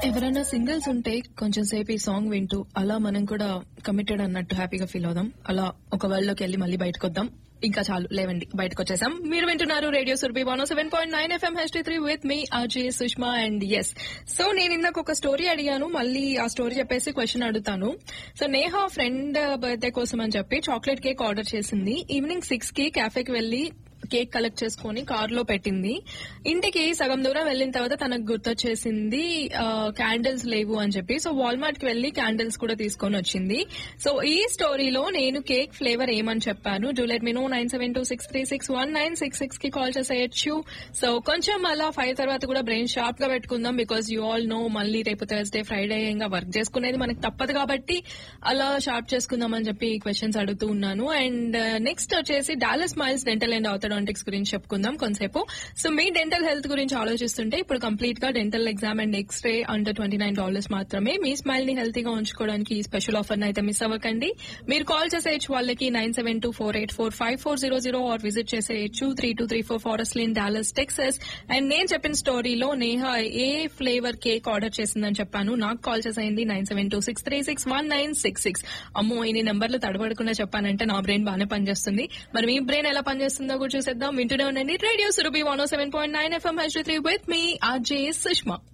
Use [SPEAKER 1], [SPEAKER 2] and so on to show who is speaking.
[SPEAKER 1] ఎవరైనా సింగిల్స్ ఉంటే కొంచెం సేపు ఈ సాంగ్ వింటూ అలా మనం కూడా కమిటెడ్ అన్నట్టు హ్యాపీగా ఫీల్ అవుదాం అలా ఒక వరల్డ్ లోకి వెళ్ళి మళ్ళీ బయటకు వద్దాం ఇంకా చాలు లేవండి బయటకు వచ్చేసాం మీరు వింటున్నారు radio Surabhi one seven point nine FM H three with మీ Ajay Sushma and yes so నేను ఇందాక ఒక స్టోరీ అడిగాను మళ్ళీ ఆ స్టోరీ చెప్పేసి క్వశ్చన్ అడుగుతాను సో నేహా ఫ్రెండ్ బర్త్డే కోసం అని చెప్పి చాక్లెట్ కేక్ ఆర్డర్ చేసింది ఈవినింగ్ సిక్స్ కి క్యాఫేకి వెళ్లి కేక్ కలెక్ట్ చేసుకుని కార్ లో పెట్టింది ఇంటికి సగం దూరం వెళ్ళిన తర్వాత తనకు గుర్తొచ్చేసింది క్యాండిల్స్ లేవు అని చెప్పి సో వాల్మార్ట్ కి వెళ్లి క్యాండిల్స్ కూడా తీసుకొని వచ్చింది సో ఈ స్టోరీలో నేను కేక్ ఫ్లేవర్ ఏమని చెప్పాను do let me know nine seven two six three six one nine six six కి కాల్ చేసేయచ్చు సో కొంచెం అలా ఫైవ్ తర్వాత కూడా బ్రెయిన్ షార్ప్ గా పెట్టుకుందాం బికాస్ యూ ఆల్ నో మళ్ళీ రేపు థర్స్డే ఫ్రైడే ఇంకా వర్క్ చేసుకునేది మనకి తప్పదు కాబట్టి అలా షార్ప్ చేసుకుందాం అని చెప్పి క్వశ్చన్స్ అడుగుతూ ఉన్నాను అండ్ నెక్స్ట్ వచ్చేసి Dallas Miles Dental and Orthodontics గురించి చెప్పుకుందాం కొంతసేపు సో మీ డెంటల్ హెల్త్ గురించి ఆలోచిస్తుంటే ఇప్పుడు కంప్లీట్ గా dental exam and X ray under twenty nine dollars మాత్రమే మీ స్మైల్ ని హెల్తీగా ఉంచుకోవడానికి ఈ స్పెషల్ ఆఫర్ అయితే మిస్ అవ్వకండి మీరు కాల్ చేసేయచ్చు వాళ్ళకి nine seven two four eight four five four zero zero or visit చేసేయచ్చు three two three four Forest Lane Dallas Texas and నేను చెప్పిన స్టోరీలో నేహ ఏ ఫ్లేవర్ కేక్ ఆర్డర్ చేసిందని చెప్పాను నాకు కాల్ చేసేయండి nine seven two six three six one nine six six అమ్మో ఇన్ని నెంబర్లు తడబడకుండా చెప్పానంటే నా బ్రెయిన్ బాగానే పనిచేస్తుంది మరి మీ బ్రెయిన్ ఎలా పనిచేస్తుందో కూడా చూసేద్దాం వింటూనే ఉండండి radio Surabhi one seven point nine FM H three with మీ ఆర్జే సుష్మా